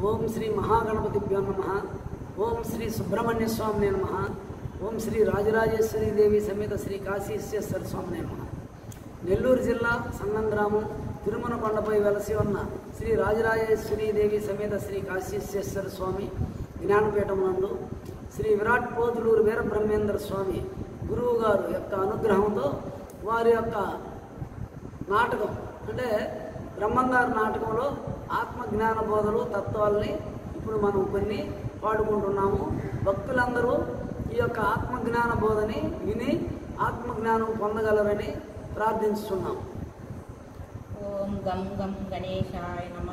ఓం శ్రీ మహాగణపతిభ్యో నమ ఓం శ్రీ సుబ్రహ్మణ్య స్వామి నమ ఓం శ్రీ రాజరాజేశ్వరి దేవి సమేత శ్రీ కాశీ విశ్వేశ్వర స్వామి నమ నెల్లూరు జిల్లా సంగం గ్రామం తిరుమల కొండపై వెలసి ఉన్న శ్రీ రాజరాజేశ్వరి దేవి సమేత శ్రీ కాశీ విశ్వేశ్వర స్వామి జ్ఞానపీఠం నందు శ్రీ విరాట్ పోతులూరు వీర బ్రహ్మేంద్ర స్వామి గురువు గారు యొక్క అనుగ్రహంతో వారి యొక్క నాటకం అంటే బ్రహ్మంగారు నాటకంలో ఆత్మజ్ఞాన బోధలు తత్వాల్ని ఇప్పుడు మనం కొన్ని పాడుకుంటున్నాము భక్తులందరూ ఈ యొక్క ఆత్మజ్ఞాన బోధని విని ఆత్మజ్ఞానం పొందగలరని ప్రార్థించుతున్నాం ఓం గం గం గణేశాయ నమ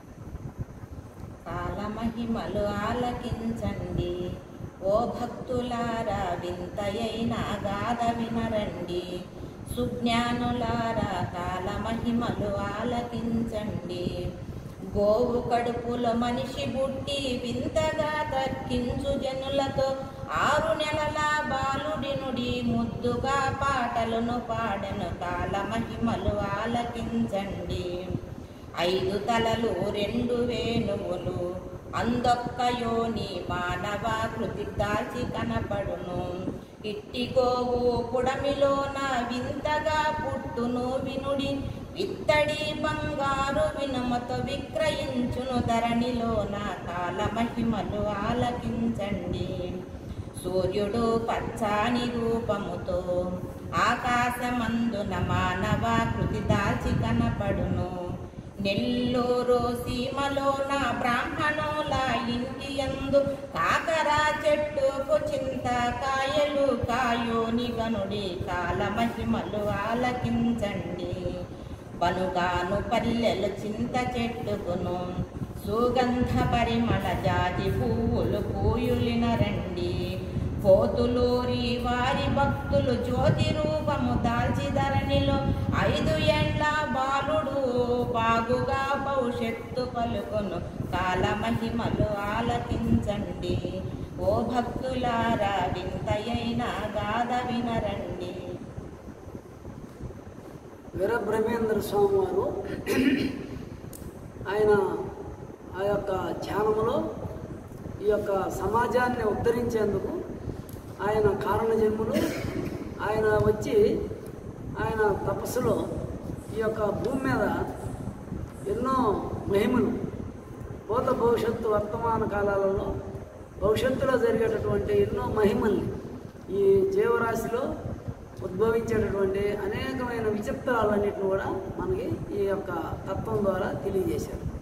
కాలమహిమలు ఆలకించండి ఓ భక్తులారా వింతయైన గాథ వినరండి సుజ్ఞానులారా కాలమహిమలు ఆలకించండి గోవు కడుపులో మనిషి బుట్టి వింతగా తర్కించు జనులతో ఆరు నెలల బాలుడి నుడి ముద్దుగా పాటలను పాడెను కాలమహిమలు ఆలకించండి ఐదు తలలు రెండు వేణువులు అందొక్క యోని మానవాకృతి దాల్చి కనపడును ఇట్టి గోవు పుడమిలోన వింతగా పుట్టును వినుడి విత్తడి బంగారు వినుమతో విక్రయించును ధరణిలోన కాలమహిమలు ఆలకించండి సూర్యుడు పచ్చాని రూపముతో ఆకాశమందున మానవాకృతి దాల్చి కనపడును నెల్లూరు సీమలోన బ్రాహ్మణుల ఇంటి యందు కాకరా చెట్టుకు చింత కాయలు కాయోని గనుడి కాలమహిమలు ఆలకించండి బనుగాను పల్లెలు చింత చెట్టుకును సుగంధ పరిమళ జాతి పువ్వులు పూయులిన రండి పోతులూరి వారి భక్తులు జ్యోతి రూపము దాల్చి ధరణిలో ఐదు ఏండ్ల బాలుడు బాగుగా భవిష్యత్తు పలుకొను కాలమహిమలు ఆలకించండి ఓ భక్తులారా వింతయైన గాథ వినరండి వీరబ్రహ్మేంద్ర స్వామి వారు ఆయన ఆ యొక్క ధ్యానములో ఈ యొక్క సమాజాన్ని ఉద్ధరించేందుకు ఆయన కారణ జన్ములు ఆయన వచ్చి ఆయన తపస్సులో ఈ యొక్క భూమి మీద ఎన్నో మహిమలు భూత భవిష్యత్తు వర్తమాన కాలాలలో భవిష్యత్తులో జరిగేటటువంటి ఎన్నో మహిమల్ని ఈ జీవరాశిలో ఉద్భవించేటటువంటి అనేకమైన విచిత్రాలన్నింటిని కూడా మనకి ఈ యొక్క తత్వం ద్వారా తెలియజేశారు